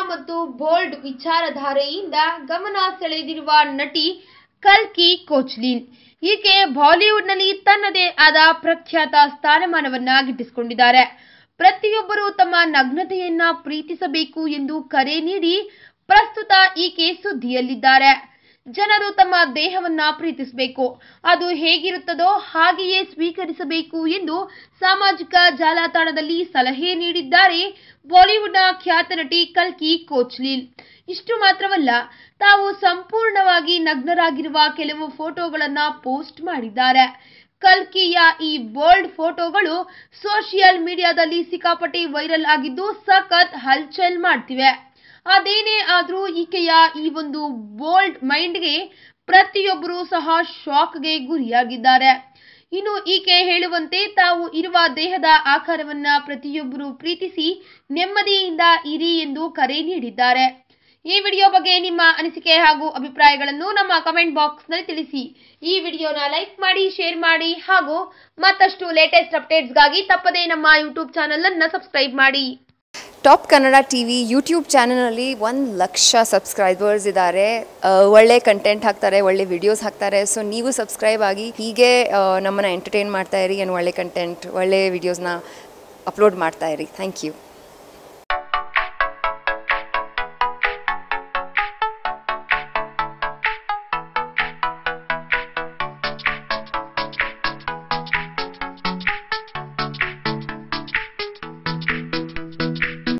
ಮತ್ತು ಬೋಲ್ಡ್ ವಿಚಾರಧಾರೆಯಿಂದ ಗಮನ ಸೆಳೆದಿರುವ ನಟಿ ಕಲ್ಕಿ ಕೋಚ್ಲಿನ್ ಈಕೆ ಬಾಲಿವುಡ್ನಲ್ಲಿ ತನ್ನದೇ ಆದ ಪ್ರಖ್ಯಾತ ಸ್ಥಾನಮಾನವನ್ನ ಗಿಟ್ಟಿಸಿಕೊಂಡಿದ್ದಾರೆ ಪ್ರತಿಯೊಬ್ಬರು ತಮ್ಮ ನಗ್ನತೆಯನ್ನ ಪ್ರೀತಿಸಬೇಕು ಎಂದು ಕರೆ ನೀಡಿ ಪ್ರಸ್ತುತ ಈಕೆ ಸುದ್ದಿಯಲ್ಲಿದ್ದಾರೆ ಜನರು ತಮ್ಮ ದೇಹವನ್ನ ಪ್ರೀತಿಸಬೇಕು ಅದು ಹೇಗಿರುತ್ತದೋ ಹಾಗೆಯೇ ಸ್ವೀಕರಿಸಬೇಕು ಎಂದು ಸಾಮಾಜಿಕ ಜಾಲತಾಣದಲ್ಲಿ ಸಲಹೆ ನೀಡಿದ್ದಾರೆ ಬಾಲಿವುಡ್ನ ಖ್ಯಾತ ನಟಿ ಕಲ್ಕಿ ಕೋಚ್ಲಿನ್ ಇಷ್ಟು ಮಾತ್ರವಲ್ಲ ತಾವು ಸಂಪೂರ್ಣವಾಗಿ ನಗ್ನರಾಗಿರುವ ಕೆಲವು ಫೋಟೋಗಳನ್ನ ಪೋಸ್ಟ್ ಮಾಡಿದ್ದಾರೆ ಕಲ್ಕಿಯ ಈ ಬೋಲ್ಡ್ ಫೋಟೋಗಳು ಸೋಷಿಯಲ್ ಮೀಡಿಯಾದಲ್ಲಿ ಸಿಕ್ಕಾಪಟ್ಟೆ ವೈರಲ್ ಆಗಿದ್ದು ಸಖತ್ ಹಲ್ಚಲ್ ಮಾಡ್ತಿವೆ ಅದೇನೇ ಆದ್ರೂ ಈಕೆಯ ಈ ಒಂದು ಬೋಲ್ಡ್ ಮೈಂಡ್ಗೆ ಪ್ರತಿಯೊಬ್ಬರು ಸಹ ಶಾಕ್ಗೆ ಗುರಿಯಾಗಿದ್ದಾರೆ ಇನ್ನು ಈಕೆ ಹೇಳುವಂತೆ ತಾವು ಇರುವ ದೇಹದ ಆಕಾರವನ್ನ ಪ್ರತಿಯೊಬ್ಬರು ಪ್ರೀತಿಸಿ ನೆಮ್ಮದಿಯಿಂದ ಇರಿ ಎಂದು ಕರೆ ನೀಡಿದ್ದಾರೆ ಈ ವಿಡಿಯೋ ಬಗ್ಗೆ ನಿಮ್ಮ ಅನಿಸಿಕೆ ಹಾಗೂ ಅಭಿಪ್ರಾಯಗಳನ್ನು ನಮ್ಮ ಕಮೆಂಟ್ ಬಾಕ್ಸ್ನಲ್ಲಿ ತಿಳಿಸಿ ಈ ವಿಡಿಯೋನ ಲೈಕ್ ಮಾಡಿ ಶೇರ್ ಮಾಡಿ ಹಾಗೂ ಮತ್ತಷ್ಟು ಲೇಟೆಸ್ಟ್ ಅಪ್ಡೇಟ್ಸ್ಗಾಗಿ ತಪ್ಪದೇ ನಮ್ಮ ಯೂಟ್ಯೂಬ್ ಚಾನಲ್ ಅನ್ನು ಸಬ್ಸ್ಕ್ರೈಬ್ ಮಾಡಿ Top Kannada T V YouTube ಚಾನಲಲ್ಲಿ ಒಂದು ಲಕ್ಷ ಸಬ್ಸ್ಕ್ರೈಬರ್ಸ್ ಇದ್ದಾರೆ ಆ, ಒಳ್ಳೆ ಕಂಟೆಂಟ್ ಹಾಕ್ತಾರೆ ಒಳ್ಳೆ ವಿಡಿಯೋಸ್ ಹಾಕ್ತಾರೆ ಸೊ ನೀವು ಸಬ್ಸ್ಕ್ರೈಬ್ ಆಗಿ ಹೀಗೆ ಆ, ನಮ್ಮನ್ನು ಎಂಟರ್ಟೈನ್ ಮಾಡ್ತಾ ಇರಿ ಏನು ಒಳ್ಳೆ ಕಂಟೆಂಟ್ ಒಳ್ಳೆ ವಿಡಿಯೋಸ್ನ ಅಪ್ಲೋಡ್ ಮಾಡ್ತಾ ಇರಿ ಥ್ಯಾಂಕ್ ಯು